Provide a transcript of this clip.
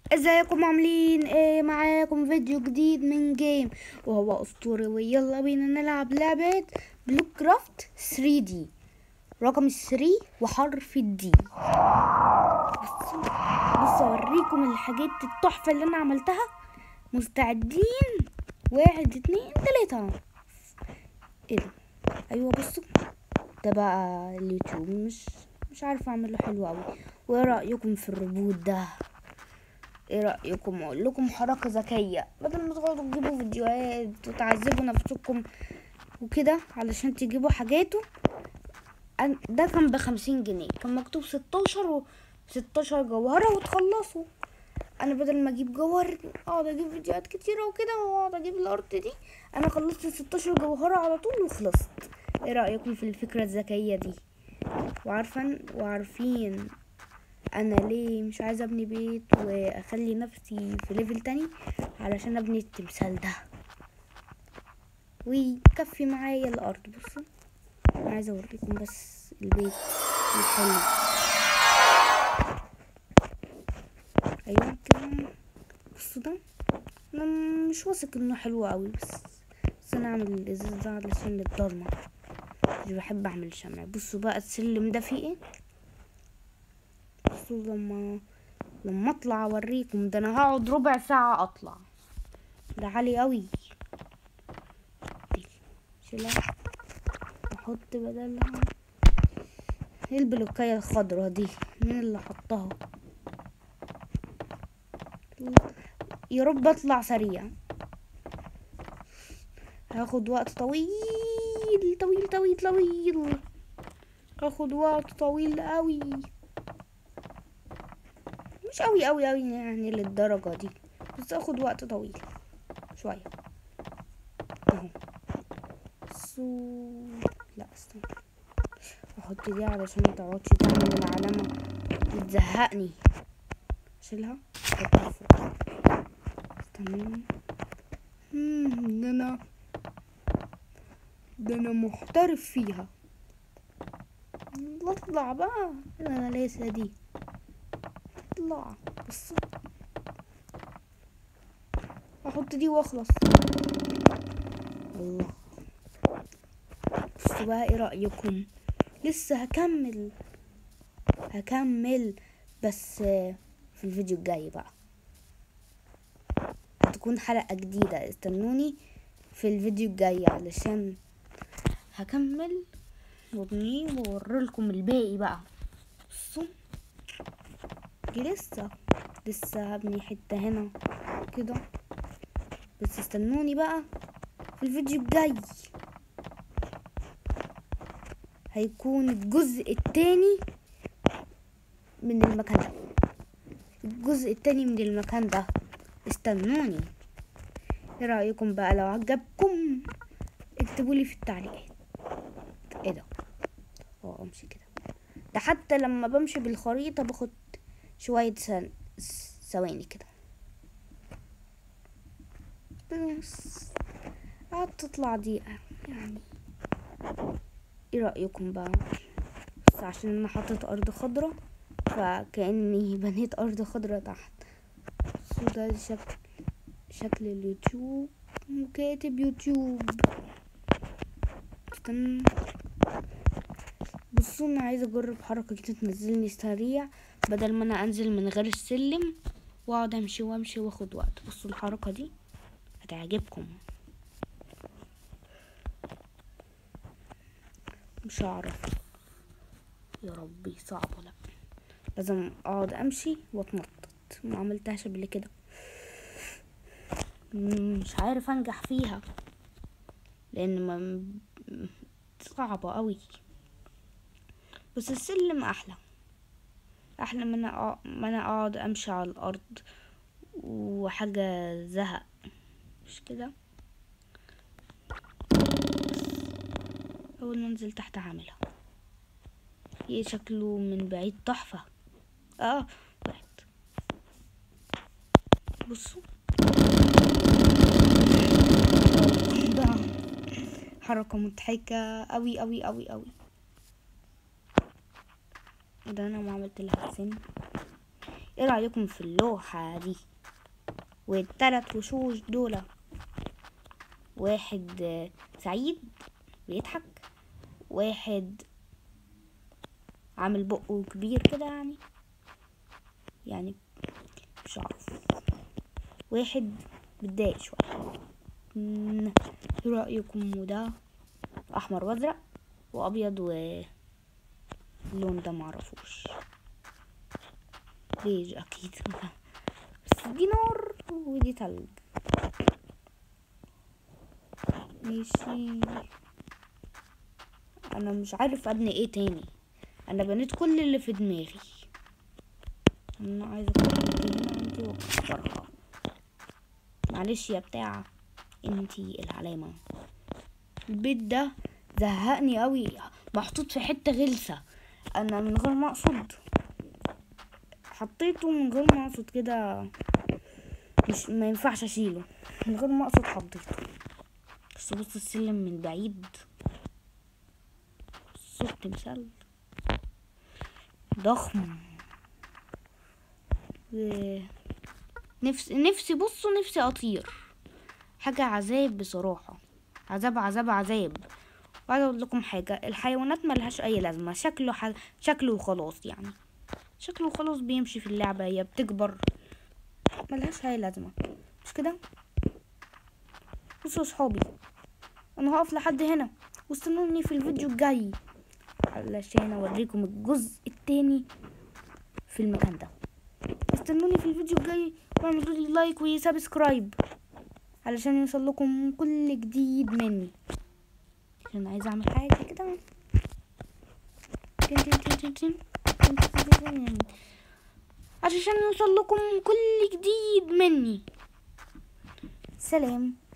ازيكم عاملين ايه معاكم فيديو جديد من جيم وهو اسطوري ويلا بينا نلعب لعبة بلو كرافت 3 دي رقم 3 وحرف الدي بص بص اوريكم الحاجات التحفة اللي انا عملتها مستعدين واحد اتنين تلاتة ايه ده ايوه بصوا ده بقى اليوتيوب مش مش عارفه اعمله حلو قوي وايه رايكم في الريبوت ده ايه رايكم اقول لكم حركه ذكيه بدل ما تقعدوا تجيبوا فيديوهات وتعذبوا نفسكم وكده علشان تجيبوا حاجاته أن- ده كان بخمسين جنيه كان مكتوب ستاشر و ستاشر جوهرة وتخلصوا انا بدل ما اجيب جوهر اقعد اجيب فيديوهات كتيرة وكده واقعد اجيب الارض دي انا خلصت ستاشر جوهرة على طول وخلصت ايه رأيكم في الفكرة الذكية دي وعارفين وعارفين انا ليه مش عايزه ابني بيت واخلي نفسي في ليفل تاني علشان ابني التمثال ده ويكفي معايا الارض بصوا انا عايزه اوريكم بس البيت الحلو ايوه كده بصوا ده انا مش واثق انه حلو قوي بس بس انا اعمل الازاز ده علشان الضلمه مش بحب اعمل شمع بصوا بقى السلم ده فيه ايه بصوا لما لما اطلع اوريكم ده انا هقعد ربع ساعة اطلع ده عالي قوي شيلها احط بدلها ايه البلوكاية الخضرا دي مين اللي حطها يا رب اطلع سريع هاخد وقت طويل طويل طويل طويل هاخد وقت طويل قوي مش قوي قوي قوي يعني للدرجة دي بس اخد وقت طويل شوية اهو سو لا استنى احط دي علشان ما تقعدش تعمل العلامة وتزهقني اشيلها احطها فوق تمام مم، ده انا ده انا محترف فيها اطلع بقى انا لسه دي اطلع بص احط دي واخلص الله بصوا بقى ايه رأيكم لسه هكمل هكمل بس آه، في الفيديو الجاي بقى هتكون حلقة جديدة استنوني في الفيديو الجاي علشان هكمل وابنيه واوريلكم الباقي بقى بصوا دي لسه لسه هبني حتة هنا كده بس استنوني بقى في الفيديو الجاي هيكون الجزء التاني من المكان ده الجزء التاني من المكان ده استنوني ايه رأيكم بقى لو عجبكم اكتبولي في التعليقات ايه ده اه امشي كده ده حتى لما بمشي بالخريطة باخد شوية سن... س- ثواني كده بس قعدت تطلع دقيقة يعني ايه رأيكم بقى بس عشان انا حطيت ارض خضرة فكأني بنيت ارض خضرة تحت بصوا ده شكل شكل اليوتيوب كاتب يوتيوب استنى بصوا انا عايزه اجرب حركه كده تنزلني سريع بدل ما انا انزل من غير السلم واقعد امشي وامشي واخد وقت بصوا الحركه دي هتعجبكم مش هعرف يا ربي صعبه لا لازم اقعد امشي واتنطط ما عملتهاش قبل كده مم، مش عارف انجح فيها لان ما صعبه قوي بس السلم احلى احلى من أنا أق- ما انا اقعد امشي على الارض وحاجه زهق مش كده اول ما انزل تحت هعملها ايه شكله من بعيد تحفه اه طلعت بصوا بقى حركه مضحكه قوي قوي قوي قوي ده انا ما عملت لها سن ايه رأيكم في اللوحة دي والتلات وشوش دول واحد آه، سعيد بيضحك واحد عامل بقه كبير كده يعني يعني مش عارف واحد متضايق شوية مم، ايه رأيكم وده احمر وازرق وابيض و اللون ده معرفوش بيج اكيد بس دي نار ودي تلج ماشي انا مش عارف ابني ايه تاني انا بنيت كل اللي في دماغي انا عايزه احط دي هنا عندي واكسرها معلش يا بتاع انتي العلامه البيت ده زهقني قوي محطوط في حته غلسه انا من غير ما اقصد حطيته من غير ما اقصد كده مش ما ينفعش اشيله من غير ما اقصد حطيته بس بص السلم من بعيد صوت تمثال ضخم و- نفسي نفسي بصوا نفسي اطير حاجة عذاب بصراحة عذاب عذاب عذاب وعايزة اقول لكم حاجة الحيوانات ملهاش اي لازمة شكله ح... شكله وخلاص يعني شكله وخلاص بيمشي في اللعبة هي بتكبر ملهاش اي لازمة مش كده بصوا يا صحابي انا هقف لحد هنا واستنوني في الفيديو الجاي علشان اوريكم الجزء التاني في المكان ده استنوني في الفيديو الجاي واعملوا لي لايك وسبسكرايب علشان يوصل لكم كل جديد مني عشان عايزه اعمل حاجه كده تن تن تن تن تن. تن تن تن تن. عشان يوصل لكم كل جديد مني سلام